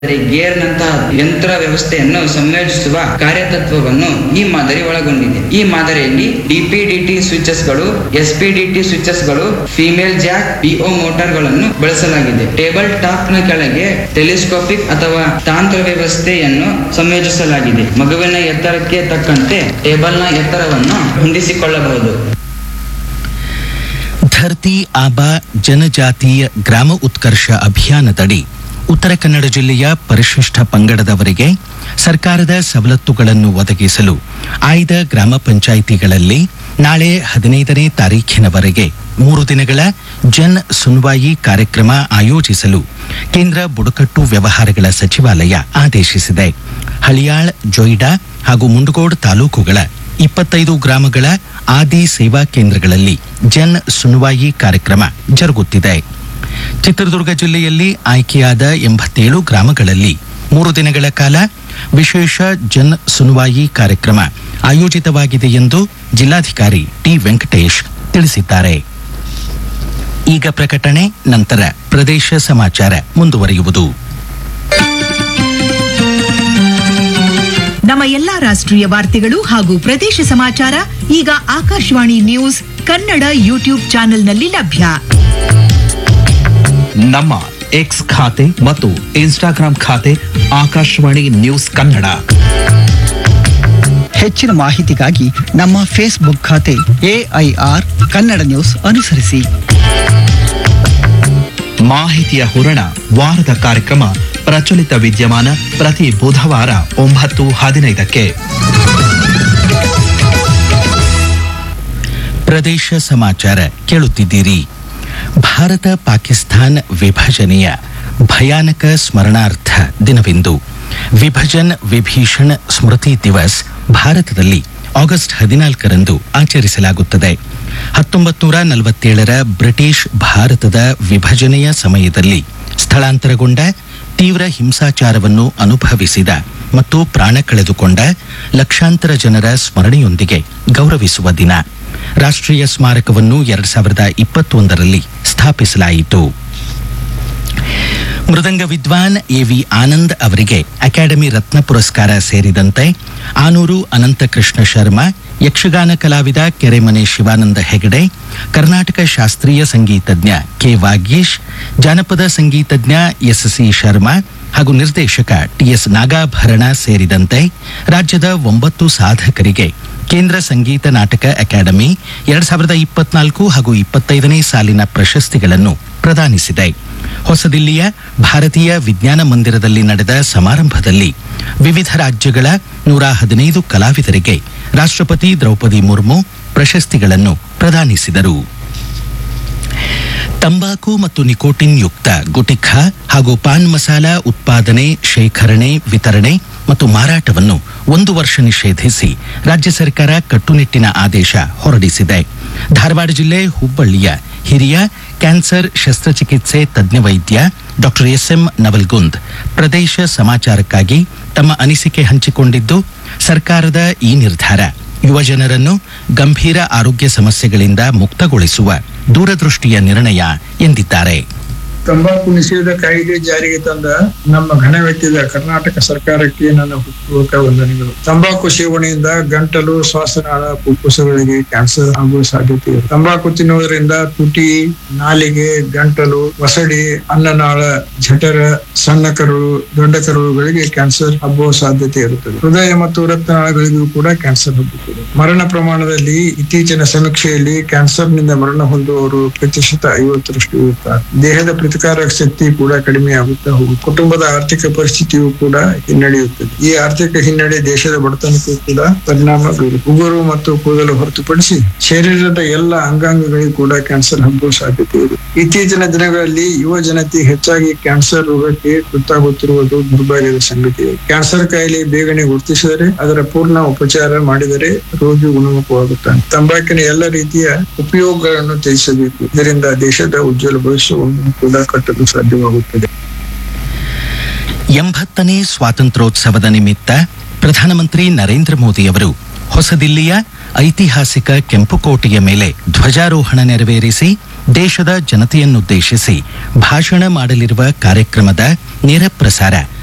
ಗೇರ್ನಂತಹ ಯಂತ್ರ ವ್ಯವಸ್ಥೆಯನ್ನು ಸಂಯೋಜಿಸುವ ಕಾರ್ಯತತ್ವವನ್ನು ಈ ಮಾದರಿ ಒಳಗೊಂಡಿದೆ ಈ ಮಾದರಿಯಲ್ಲಿ ಡಿಪಿಡಿಟಿ ಸ್ವಿಚಸ್ಗಳು ಎಸ್ಪಿಡಿಟಿ ಸ್ವಿಚಸ್ಗಳು ಫಿಮೇಲ್ ಜಾಕ್ ಪಿಒ ಮೋಟಾರ್ಗಳನ್ನು ಬಳಸಲಾಗಿದೆ ಟೇಬಲ್ ಟಾಪ್ ನ ಕೆಳಗೆ ಟೆಲಿಸ್ಕೋಪಿಕ್ ಅಥವಾ ತಾಂತ್ರ ವ್ಯವಸ್ಥೆಯನ್ನು ಸಂಯೋಜಿಸಲಾಗಿದೆ ಮಗುವಿನ ಎತ್ತರಕ್ಕೆ ತಕ್ಕಂತೆ ಟೇಬಲ್ ನ ಎತ್ತರವನ್ನು ಹೊಂದಿಸಿಕೊಳ್ಳಬಹುದು ಧರ್ತಿ ಆಬಾ ಜನಜಾತೀಯ ಗ್ರಾಮ ಉತ್ಕರ್ಷ ಅಭಿಯಾನದಡಿ ಉತ್ತರ ಕನ್ನಡ ಜಿಲ್ಲೆಯ ಪರಿಶಿಷ್ಟ ಪಂಗಡದವರಿಗೆ ಸರ್ಕಾರದ ಸವಲತ್ತುಗಳನ್ನು ಒದಗಿಸಲು ಆಯ್ದ ಗ್ರಾಮ ಪಂಚಾಯಿತಿಗಳಲ್ಲಿ ನಾಳೆ ಹದಿನೈದನೇ ತಾರೀಖಿನವರೆಗೆ ಮೂರು ದಿನಗಳ ಜನ್ ಸುನ್ವಾಯಿ ಕಾರ್ಯಕ್ರಮ ಆಯೋಜಿಸಲು ಕೇಂದ್ರ ಬುಡಕಟ್ಟು ವ್ಯವಹಾರಗಳ ಸಚಿವಾಲಯ ಆದೇಶಿಸಿದೆ ಹಳಿಯಾಳ್ ಜೊಯ್ಡಾ ಹಾಗೂ ಮುಂಡಗೋಡ್ ತಾಲೂಕುಗಳ ಇಪ್ಪತ್ತೈದು ಗ್ರಾಮಗಳ ಆದಿ ಸೇವಾ ಕೇಂದ್ರಗಳಲ್ಲಿ ಜನ್ ಸುನ್ವಾಯಿ ಕಾರ್ಯಕ್ರಮ ಜರುಗುತ್ತಿದೆ ಚಿತ್ರದುರ್ಗ ಜಿಲ್ಲೆಯಲ್ಲಿ ಆಯ್ಕೆಯಾದ ಎಂಬತ್ತೇಳು ಗ್ರಾಮಗಳಲ್ಲಿ ಮೂರು ದಿನಗಳ ಕಾಲ ವಿಶೇಷ ಜನ್ ಸುನ್ವಾಯಿ ಕಾರ್ಯಕ್ರಮ ಆಯೋಜಿತವಾಗಿದೆ ಎಂದು ಜಿಲ್ಲಾಧಿಕಾರಿ ಟಿ ವೆಂಕಟೇಶ್ ತಿಳಿಸಿದ್ದಾರೆ ಈಗ ಪ್ರಕಟಣೆ ನಂತರ ಪ್ರದೇಶ ಸಮಾಚಾರ ಮುಂದುವರಿಯುವುದು ನಮ್ಮ ಎಲ್ಲಾ ರಾಷ್ಟ್ರೀಯ ವಾರ್ತೆಗಳು ಹಾಗೂ ಪ್ರದೇಶ ಸಮಾಚಾರ ಈಗ ಆಕಾಶವಾಣಿ ನ್ಯೂಸ್ ಕನ್ನಡ ಯೂಟ್ಯೂಬ್ ಚಾನೆಲ್ನಲ್ಲಿ ಲಭ್ಯ ನಮ್ಮ ಎಕ್ಸ್ ಖಾತೆ ಮತ್ತು ಇನ್ಸ್ಟಾಗ್ರಾಂ ಖಾತೆ ಆಕಾಶವಾಣಿ ನ್ಯೂಸ್ ಕನ್ನಡ ಹೆಚ್ಚಿನ ಮಾಹಿತಿಗಾಗಿ ನಮ್ಮ ಫೇಸ್ಬುಕ್ ಖಾತೆ ಎಐಆರ್ ಕನ್ನಡ ನ್ಯೂಸ್ ಅನುಸರಿಸಿ ಮಾಹಿತಿಯ ಹೂರಣ ವಾರದ ಕಾರ್ಯಕ್ರಮ ಪ್ರಚಲಿತ ವಿದ್ಯಮಾನ ಪ್ರತಿ ಬುಧವಾರ ಒಂಬತ್ತು ಹದಿನೈದಕ್ಕೆ ಪ್ರದೇಶ ಸಮಾಚಾರ ಕೇಳುತ್ತಿದ್ದೀರಿ ಭಾರತ ಪಾಕಿಸ್ತಾನ್ ವಿಭಜನೆಯ ಭಯಾನಕ ಸ್ಮರಣಾರ್ಥ ದಿನವಿಂದು ವಿಭಜನ್ ವಿಭೀಷಣ್ ಸ್ಮೃತಿ ದಿವಸ್ ಭಾರತದಲ್ಲಿ ಆಗಸ್ಟ್ ಹದಿನಾಲ್ಕರಂದು ಆಚರಿಸಲಾಗುತ್ತದೆ ಹತ್ತೊಂಬತ್ತು ನೂರ ನಲವತ್ತೇಳರ ಬ್ರಿಟಿಷ್ ಭಾರತದ ವಿಭಜನೆಯ ಸಮಯದಲ್ಲಿ ಸ್ಥಳಾಂತರಗೊಂಡ ತೀವ್ರ ಹಿಂಸಾಚಾರವನ್ನು ಅನುಭವಿಸಿದ ಮತ್ತು ಪ್ರಾಣ ಕಳೆದುಕೊಂಡ ಲಕ್ಷಾಂತರ ಜನರ ಸ್ಮರಣೆಯೊಂದಿಗೆ ಗೌರವಿಸುವ ದಿನ ರಾಷ್ಟ್ರೀಯ ಸ್ಮಾರಕವನ್ನು ಎರಡ್ ಸಾವಿರದ ಇಪ್ಪತ್ತೊಂದರಲ್ಲಿ ಸ್ಥಾಪಿಸಲಾಯಿತು ಮೃದಂಗ ವಿದ್ವಾನ್ ಎವಿ ಆನಂದ್ ಅವರಿಗೆ ಅಕಾಡೆಮಿ ರತ್ನ ಪುರಸ್ಕಾರ ಸೇರಿದಂತೆ ಆನೂರು ಅನಂತಕೃಷ್ಣ ಶರ್ಮಾ ಯಕ್ಷಗಾನ ಕಲಾವಿದ ಕೆರೆಮನೆ ಶಿವಾನಂದ ಹೆಗಡೆ ಕರ್ನಾಟಕ ಶಾಸ್ತ್ರೀಯ ಸಂಗೀತಜ್ಞ ಕೆ ವಾಗೀಶ್ ಜಾನಪದ ಸಂಗೀತಜ್ಞ ಎಸ್ ಸಿ ಶರ್ಮಾ ಹಾಗೂ ನಿರ್ದೇಶಕ ಟಿಎಸ್ ನಾಗಾಭರಣ ಸೇರಿದಂತೆ ರಾಜ್ಯದ ಒಂಬತ್ತು ಸಾಧಕರಿಗೆ ಕೇಂದ್ರ ಸಂಗೀತ ನಾಟಕ ಅಕಾಡೆಮಿ ಎರಡ್ ಸಾವಿರದ ಇಪ್ಪತ್ನಾಲ್ಕು ಹಾಗೂ ಇಪ್ಪತ್ತೈದನೇ ಸಾಲಿನ ಪ್ರಶಸ್ತಿಗಳನ್ನು ಪ್ರದಾನಿಸಿದೆ ಹೊಸದಿಲ್ಲಿಯ ಭಾರತೀಯ ವಿಜ್ಞಾನ ಮಂದಿರದಲ್ಲಿ ನಡೆದ ಸಮಾರಂಭದಲ್ಲಿ ವಿವಿಧ ರಾಜ್ಯಗಳ ನೂರ ಹದಿನೈದು ಕಲಾವಿದರಿಗೆ ರಾಷ್ಟ್ರಪತಿ ದ್ರೌಪದಿ ಮುರ್ಮು ಪ್ರಶಸ್ತಿಗಳನ್ನು ಪ್ರದಾನಿಸಿದರು ತಂಬಾಕು ಮತ್ತು ನಿಕೋಟಿನ್ ಯುಕ್ತ ಗುಟಿಖಾ ಹಾಗೂ ಪಾನ್ ಮಸಾಲ ಉತ್ಪಾದನೆ ಶೇಖರಣೆ ವಿತರಣೆ ಮತ್ತು ಮಾರಾಟವನ್ನು ಒಂದು ವರ್ಷ ನಿಷೇಧಿಸಿ ರಾಜ್ಯ ಸರ್ಕಾರ ಕಟ್ಟುನಿಟ್ಟಿನ ಆದೇಶ ಹೊರಡಿಸಿದೆ ಧಾರವಾಡ ಜಿಲ್ಲೆ ಹುಬ್ಬಳ್ಳಿಯ ಹಿರಿಯ ಕ್ಯಾನ್ಸರ್ ಶಸ್ತ್ರಚಿಕಿತ್ಸೆ ತಜ್ಞ ವೈದ್ಯ ಡಾಕ್ಟರ್ ಎಸ್ ಎಂ ನವಲ್ಗುಂದ್ ಪ್ರದೇಶ ಸಮಾಚಾರಕ್ಕಾಗಿ ತಮ್ಮ ಅನಿಸಿಕೆ ಹಂಚಿಕೊಂಡಿದ್ದು ಸರ್ಕಾರದ ಈ ನಿರ್ಧಾರ ಯುವಜನರನ್ನು ಗಂಭೀರ ಆರೋಗ್ಯ ಸಮಸ್ಯೆಗಳಿಂದ ಮುಕ್ತಗೊಳಿಸುವ ದೂರದೃಷ್ಟಿಯ ನಿರ್ಣಯ ಎಂದಿದ್ದಾರೆ ತಂಬಾಕು ನಿಷೇಧ ಕಾಯ್ದೆ ಜಾರಿಗೆ ತಂದ ನಮ್ಮ ಘನವೆತ್ತಿದ ಕರ್ನಾಟಕ ಸರ್ಕಾರಕ್ಕೆ ನನ್ನ ಹೃತ್ಪೂರ್ವಕ ವಂದನೆಗಳು ತಂಬಾಕು ಸೇವನೆಯಿಂದ ಗಂಟಲು ಶ್ವಾಸನಾಳ ಫುಫುಸಗಳಿಗೆ ಕ್ಯಾನ್ಸರ್ ಆಗುವ ಸಾಧ್ಯತೆ ಇದೆ ತಂಬಾಕು ತಿನ್ನುವುದರಿಂದ ತುಟಿ ನಾಲಿಗೆ ಗಂಟಲು ಒಸಡಿ ಅನ್ನನಾಳ ಜಠರ ಸಣ್ಣ ಕರುಳು ದೊಡ್ಡ ಕರುಳುಗಳಿಗೆ ಕ್ಯಾನ್ಸರ್ ಹಬ್ಬುವ ಸಾಧ್ಯತೆ ಇರುತ್ತದೆ ಹೃದಯ ಮತ್ತು ರಕ್ತನಾಳಗಳಿಗೂ ಕೂಡ ಕ್ಯಾನ್ಸರ್ ಹಬ್ಬುತ್ತದೆ ಮರಣ ಪ್ರಮಾಣದಲ್ಲಿ ಇತ್ತೀಚಿನ ಸಮೀಕ್ಷೆಯಲ್ಲಿ ಕ್ಯಾನ್ಸರ್ನಿಂದ ಮರಣ ಹೊಂದುವವರು ಪ್ರತಿಶತ ಐವತ್ತರಷ್ಟು ಇರುತ್ತಾರೆ ದೇಹದ ಪ್ರತಿಕಾರಕ ಶಕ್ತಿ ಕೂಡ ಕಡಿಮೆ ಆಗುತ್ತಾ ಹೋಗುತ್ತದೆ ಕುಟುಂಬದ ಆರ್ಥಿಕ ಪರಿಸ್ಥಿತಿಯು ಕೂಡ ಹಿನ್ನಡೆಯುತ್ತದೆ ಈ ಆರ್ಥಿಕ ಹಿನ್ನಡೆ ದೇಶದ ಬಡತನಕ್ಕೂ ಕೂಡ ಪರಿಣಾಮ ಬೀರುತ್ತದೆ ಉಗುರು ಮತ್ತು ಕೂದಲು ಹೊರತುಪಡಿಸಿ ಶರೀರದ ಎಲ್ಲ ಅಂಗಾಂಗಗಳಿಗೂ ಕೂಡ ಕ್ಯಾನ್ಸರ್ ಹಬ್ಬುವ ಸಾಧ್ಯತೆ ಇದೆ ಇತ್ತೀಚಿನ ದಿನಗಳಲ್ಲಿ ಯುವ ಜನತೆ ಹೆಚ್ಚಾಗಿ ಕ್ಯಾನ್ಸರ್ ರೋಗಕ್ಕೆ ತುತ್ತಾಗುತ್ತಿರುವುದು ದುರ್ಭಾಗ್ಯದ ಸಂಗತಿ ಕ್ಯಾನ್ಸರ್ ಕಾಯಿಲೆ ಬೇಗನೆ ಗುರುತಿಸಿದರೆ ಅದರ ಪೂರ್ಣ ಉಪಚಾರ ಮಾಡಿದರೆ ರೋಗಿ ಗುಣಮುಖವಾಗುತ್ತಾನೆ ತಂಬಾಕಿನ ಎಲ್ಲ ರೀತಿಯ ಉಪಯೋಗಗಳನ್ನು ತ್ಯಜಿಸಬೇಕು ಇದರಿಂದ ದೇಶದ ಉಜ್ವಲ ಭವಿಷ್ಯವನ್ನು ಕೂಡ ಕಟ್ಟಲು ಸಾಧ್ಯವಾಗುತ್ತದೆ ಎಂಬತ್ತನೇ ಸ್ವಾತಂತ್ರ್ಯೋತ್ಸವದ ನಿಮಿತ್ತ ಪ್ರಧಾನಮಂತ್ರಿ ನರೇಂದ್ರ ಮೋದಿಯವರು ಹೊಸದಿಲ್ಲಿಯ ಐತಿಹಾಸಿಕ ಕೆಂಪುಕೋಟೆಯ ಮೇಲೆ ಧ್ವಜಾರೋಹಣ ನೆರವೇರಿಸಿ ದೇಶದ ಜನತೆಯನ್ನುದ್ದೇಶಿಸಿ ಭಾಷಣ ಮಾಡಲಿರುವ ಕಾರ್ಯಕ್ರಮದ ನೇರ ಪ್ರಸಾರ